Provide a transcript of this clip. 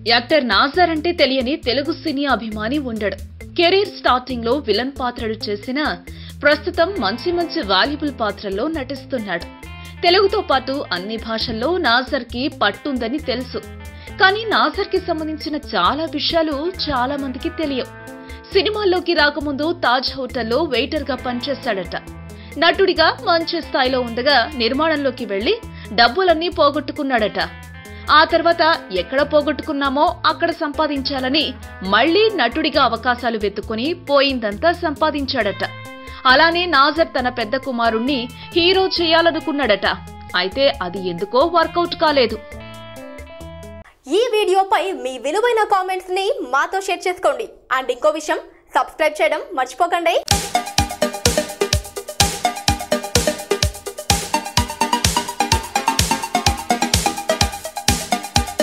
actor Nazar అంటే తెలియని తెలుగు సినీ అభిమాని ఉండడు కెరీర్ స్టార్టింగ్ లో విలన్ పాత్రలు చేసిన ప్రస్తుతం మంచి మంచి వాల్యుబుల్ పాత్రల్లో నటిస్తున్నాడు తెలుగుతో పాటు అన్ని భాషల్లో నాజర్ కి పట్టుందని తెలుసు కానీ నాజర్ కి సంబంధించిన చాలా విషయాలు చాలా మందికి తెలియవు సినిమాల్లోకి రాకముందు తాజ్ హోటల్లో వెయిటర్ గా పనిచేశాడట నటుడిగా మంచి స్థాయిలో ఉండగా నిర్మాణంలోకి వెళ్లి డబ్బులన్నీ పోగొట్టుకున్నాడట ఆ తర్వాత ఎక్కడ పోగొట్టుకున్నామో అక్కడ సంపాదించాలని మళ్లీ నటుడిగా అవకాశాలు వెతుక్కుని పోయిందంతా సంపాదించాడట అలానే నాజర్ తన పెద్ద కుమారుణ్ణి హీరో చేయాలనుకున్నాడట అయితే అది ఎందుకో వర్కౌట్ కాలేదు ఈ వీడియోపై మీ విలువైన కామెంట్స్ ని మాతో షేర్ చేసుకోండి అండ్ ఇంకో విషయం సబ్స్క్రైబ్ చేయడం మర్చిపోకండి